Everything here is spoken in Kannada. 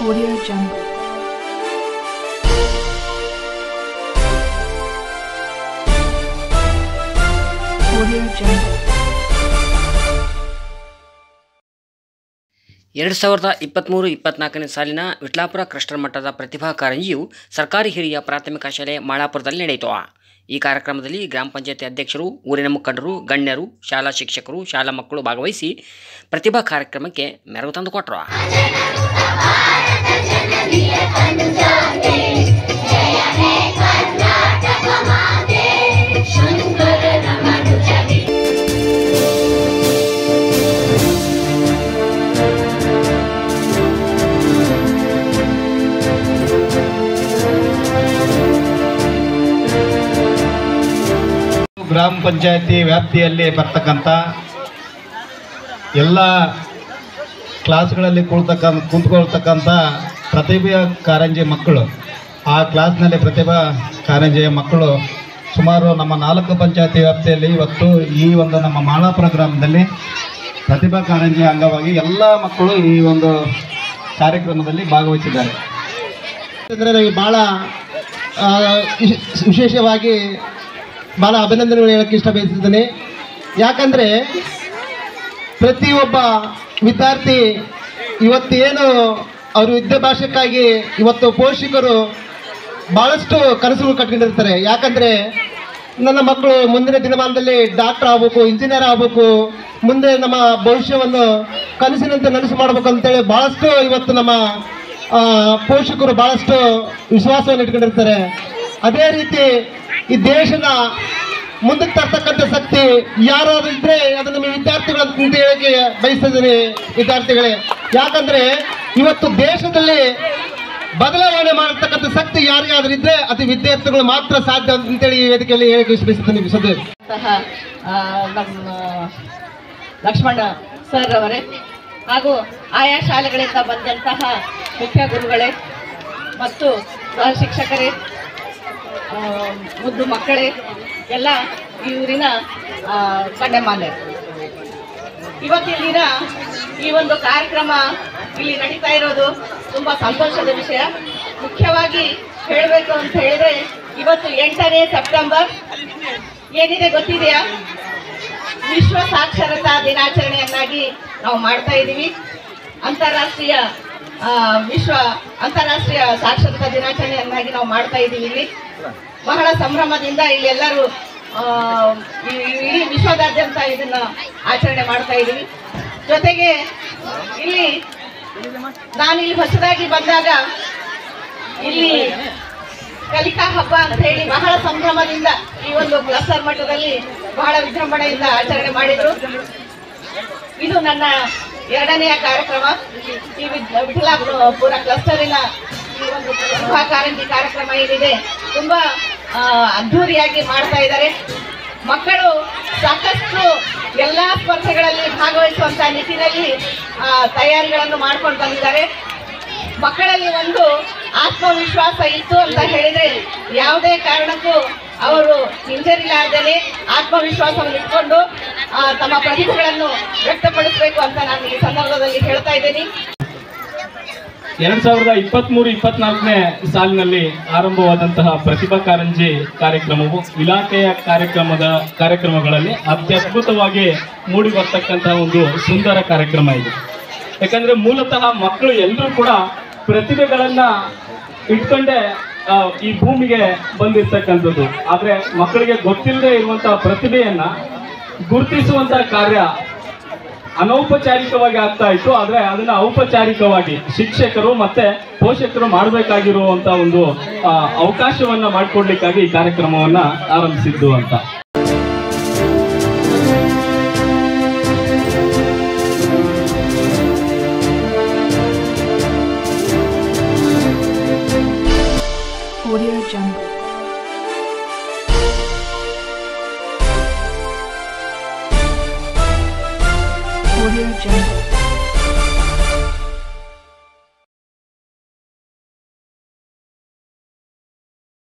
Audio Jungle. Audio Jungle. ಎರಡು ಸಾವಿರದ ಇಪ್ಪತ್ತ್ಮೂರು ಇಪ್ಪತ್ನಾಲ್ಕನೇ ಸಾಲಿನ ವಿಟ್ಲಾಪುರ ಕ್ಲಸ್ಟರ್ ಮಟ್ಟದ ಪ್ರತಿಭಾ ಕಾರಂಜಿಯು ಸರ್ಕಾರಿ ಹಿರಿಯ ಪ್ರಾಥಮಿಕ ಶಾಲೆ ಮಾಳಾಪುರದಲ್ಲಿ ನಡೆಯಿತು ಈ ಕಾರ್ಯಕ್ರಮದಲ್ಲಿ ಗ್ರಾಮ ಪಂಚಾಯತಿ ಅಧ್ಯಕ್ಷರು ಊರಿನ ಮುಖಂಡರು ಗಣ್ಯರು ಶಾಲಾ ಶಿಕ್ಷಕರು ಶಾಲಾ ಮಕ್ಕಳು ಭಾಗವಹಿಸಿ ಪ್ರತಿಭಾ ಕಾರ್ಯಕ್ರಮಕ್ಕೆ ಮೆರುಗು ತಂದುಕೊಟ್ರು ಗ್ರಾಮ ಪಂಚಾಯತಿ ವ್ಯಾಪ್ತಿಯಲ್ಲಿ ಬರ್ತಕ್ಕಂಥ ಎಲ್ಲ ಕ್ಲಾಸ್ಗಳಲ್ಲಿ ಕುಳ್ತಕ್ಕ ಕುಂತ್ಕೊಳ್ತಕ್ಕಂಥ ಪ್ರತಿಭಾ ಕಾರಂಜಿ ಮಕ್ಕಳು ಆ ಕ್ಲಾಸ್ನಲ್ಲಿ ಪ್ರತಿಭಾ ಕಾರಂಜಿಯ ಮಕ್ಕಳು ಸುಮಾರು ನಮ್ಮ ನಾಲ್ಕು ಪಂಚಾಯತಿ ವ್ಯಾಪ್ತಿಯಲ್ಲಿ ಇವತ್ತು ಈ ಒಂದು ನಮ್ಮ ಮಾಳಾಪುರ ಗ್ರಾಮದಲ್ಲಿ ಪ್ರತಿಭಾ ಕಾರಂಜಿ ಅಂಗವಾಗಿ ಎಲ್ಲ ಮಕ್ಕಳು ಈ ಒಂದು ಕಾರ್ಯಕ್ರಮದಲ್ಲಿ ಭಾಗವಹಿಸಿದ್ದಾರೆ ಅಂದರೆ ನನಗೆ ಭಾಳ ಆ, ವಿಶ್- ವಿಶೇಷವಾಗಿ ಭಾಳ ಅಭಿನಂದನೆಗಳು ಹೇಳಕ್ಕೆ ಇಷ್ಟ ಬಯಸಿದ್ದೇನೆ ಯಾಕಂದರೆ ಪ್ರತಿಯೊಬ್ಬ ವಿದ್ಯಾರ್ಥಿ ಇವತ್ತು ಏನು ಅವರು ವಿದ್ಯಾಭ್ಯಾಸಕ್ಕಾಗಿ ಇವತ್ತು ಪೋಷಕರು ಭಾಳಷ್ಟು ಕನಸುಗಳು ಕಟ್ಕೊಂಡಿರ್ತಾರೆ ಯಾಕಂದರೆ ನನ್ನ ಮಕ್ಕಳು ಮುಂದಿನ ದಿನಮಾನದಲ್ಲಿ ಡಾಕ್ಟರ್ ಆಗಬೇಕು ಇಂಜಿನಿಯರ್ ಆಗಬೇಕು ಮುಂದೆ ನಮ್ಮ ಭವಿಷ್ಯವನ್ನು ಕನಸಿನಂತೆ ನನಸು ಮಾಡಬೇಕು ಅಂತೇಳಿ ಭಾಳಷ್ಟು ಇವತ್ತು ನಮ್ಮ ಆ, ಪೋಷಕರು ಭಾಳಷ್ಟು ವಿಶ್ವಾಸವನ್ನು ಇಟ್ಕೊಂಡಿರ್ತಾರೆ ಅದೇ ರೀತಿ ಈ ದೇಶನ ಮುಂದಕ್ಕೆ ತರ್ತಕ್ಕಂಥ ಶಕ್ತಿ ಯಾರಾದ್ರೂ ಇದ್ರೆ ಅದು ನಮ್ಮ ವಿದ್ಯಾರ್ಥಿಗಳು ಅಂತ ಹೇಳಕ್ಕೆ ಬಯಸ್ತಿದ್ದೀನಿ ವಿದ್ಯಾರ್ಥಿಗಳೇ ಯಾಕಂದ್ರೆ ಇವತ್ತು ದೇಶದಲ್ಲಿ ಬದಲಾವಣೆ ಮಾಡತಕ್ಕಂಥ ಶಕ್ತಿ ಯಾರಿಗಾದ್ರೂ ಇದ್ರೆ ಅದು ವಿದ್ಯಾರ್ಥಿಗಳು ಮಾತ್ರ ಸಾಧ್ಯ ಅಂತೇಳಿ ಈ ವೇದಿಕೆಯಲ್ಲಿ ಹೇಳಕ್ಕೆ ಇಷ್ಟಪಡಿಸ್ತೀನಿ ಸದ್ಯ ಸಹ ಆ, ನಮ್ಮ ಲಕ್ಷ್ಮಣ ಸರ್ ಅವರೇ ಹಾಗೂ ಆಯಾ ಶಾಲೆಗಳಿಂದ ಬಂದಂತಹ ಮುಖ್ಯ ಗುರುಗಳೇ ಮತ್ತು ಸಹ ಶಿಕ್ಷಕರೇ ಆ, ಮುದ್ದು ಮಕ್ಕಳೇ ಎಲ್ಲ ಈ ಊರಿನ ಆ, ಗಣ್ಯಮಾನ್ಯರು ಇವತ್ತಿನ ದಿನ ಈ ಒಂದು ಕಾರ್ಯಕ್ರಮ ಇಲ್ಲಿ ನಡೀತಾ ಇರೋದು ತುಂಬ ಸಂತೋಷದ ವಿಷಯ ಮುಖ್ಯವಾಗಿ ಹೇಳಬೇಕು ಅಂತ ಹೇಳಿದ್ರೆ ಇವತ್ತು ಎಂಟನೇ ಸೆಪ್ಟೆಂಬರ್ ಏನಿದೆ ಗೊತ್ತಿದೆಯಾ ವಿಶ್ವ ಸಾಕ್ಷರತಾ ದಿನಾಚರಣೆಯನ್ನಾಗಿ ನಾವು ಮಾಡ್ತಾ ಇದ್ದೀವಿ ಅಂತಾರಾಷ್ಟ್ರೀಯ ಆ, ವಿಶ್ವ ಅಂತಾರಾಷ್ಟ್ರೀಯ ಸಾಕ್ಷರತಾ ದಿನಾಚರಣೆಯನ್ನಾಗಿ ನಾವು ಮಾಡ್ತಾ ಇದ್ದೀವಿ ಇಲ್ಲಿ ಬಹಳ ಸಂಭ್ರಮದಿಂದ ಇಲ್ಲಿ ಎಲ್ಲರೂ ಆ, ಈ- ಇಡೀ ವಿಶ್ವದಾದ್ಯಂತ ಇದನ್ನ ಆಚರಣೆ ಮಾಡ್ತಾ ಇದ್ದೀವಿ ಜೊತೆಗೆ ಇಲ್ಲಿ ನಾನು ಇಲ್ಲಿ ಹೊಸದಾಗಿ ಬಂದಾಗ ಇಲ್ಲಿ ಕಲಿಕಾ ಹಬ್ಬ ಅಂತ ಹೇಳಿ ಬಹಳ ಸಂಭ್ರಮದಿಂದ ಈ ಒಂದು ಕ್ಲಸ್ಟರ್ ಮಟ್ಟದಲ್ಲಿ ಬಹಳ ವಿಜೃಂಭಣೆಯಿಂದ ಆಚರಣೆ ಮಾಡಿದ್ರು ಇದು ನನ್ನ ಎರಡನೆಯ ಕಾರ್ಯಕ್ರಮ ಈ ವಿದ್- ವಿಠಲಾಪುರ ಕ್ಲಸ್ಟರಿನ ಈ ಒಂದು ಪ್ರತಿಭಾ ಕಾರಂಜಿ ಕಾರ್ಯಕ್ರಮ ಏನಿದೆ ತುಂಬಾ ಆ, ಅದ್ಧೂರಿಯಾಗಿ ಮಾಡ್ತಾ ಇದ್ದಾರೆ ಮಕ್ಕಳು ಸಾಕಷ್ಟು ಎಲ್ಲ ಸ್ಪರ್ಧೆಗಳಲ್ಲಿ ಭಾಗವಹಿಸುವಂತ ನಿಟ್ಟಿನಲ್ಲಿ ಆ, ತಯಾರಿಗಳನ್ನು ಮಾಡ್ಕೊಂಡು ಬಂದಿದ್ದಾರೆ ಮಕ್ಕಳಲ್ಲಿ ಒಂದು ಆತ್ಮವಿಶ್ವಾಸ ಇತ್ತು ಅಂತ ಹೇಳಿದ್ರೆ ಯಾವುದೇ ಕಾರಣಕ್ಕೂ ಅವರು ಹಿಂಜರಿಲಾರ್ದೇನೆ ಆತ್ಮವಿಶ್ವಾಸವನ್ನು ಇಟ್ಕೊಂಡು ಆ, ತಮ್ಮ ಪ್ರತಿಭೆಗಳನ್ನು ವ್ಯಕ್ತಪಡಿಸಬೇಕು ಅಂತ ನಾನು ಈ ಸಂದರ್ಭದಲ್ಲಿ ಹೇಳ್ತಾ ಇದ್ದೀನಿ ಎರಡ್ ಸಾವಿರದ ಇಪ್ಪತ್ಮೂರು ಇಪ್ಪತ್ನಾಲ್ಕನೇ ಸಾಲಿನಲ್ಲಿ ಆರಂಭವಾದಂತಹ ಪ್ರತಿಭಾ ಕಾರಂಜಿ ಕಾರ್ಯಕ್ರಮವು ಇಲಾಖೆಯ ಕಾರ್ಯಕ್ರಮದ ಕಾರ್ಯಕ್ರಮಗಳಲ್ಲಿ ಅತ್ಯದ್ಭುತವಾಗಿ ಮೂಡಿ ಬರ್ತಕ್ಕಂತಹ ಒಂದು ಸುಂದರ ಕಾರ್ಯಕ್ರಮ ಇದು ಯಾಕಂದ್ರೆ ಮೂಲತಃ ಮಕ್ಕಳು ಎಲ್ಲರೂ ಕೂಡ ಪ್ರತಿಭೆಗಳನ್ನ ಇಟ್ಕೊಂಡೇ ಆ, ಈ ಭೂಮಿಗೆ ಬಂದಿರ್ತಕ್ಕಂಥದ್ದು ಆದ್ರೆ ಮಕ್ಕಳಿಗೆ ಗೊತ್ತಿಲ್ಲದೆ ಇರುವಂತಹ ಪ್ರತಿಭೆಯನ್ನ ಗುರುತಿಸುವಂತಹ ಕಾರ್ಯ ಅನೌಪಚಾರಿಕವಾಗಿ ಆಗ್ತಾ ಇತ್ತು ಆದ್ರೆ ಅದನ್ನ ಔಪಚಾರಿಕವಾಗಿ ಶಿಕ್ಷಕರು ಮತ್ತೆ ಪೋಷಕರು ಮಾಡಬೇಕಾಗಿರುವಂತ ಒಂದು ಆ, ಅವಕಾಶವನ್ನ ಮಾಡಿಕೊಡ್ಲಿಕ್ಕಾಗಿ ಈ ಕಾರ್ಯಕ್ರಮವನ್ನ ಆರಂಭಿಸಿದ್ದು ಅಂತ Audio Jungle. Audio Jungle.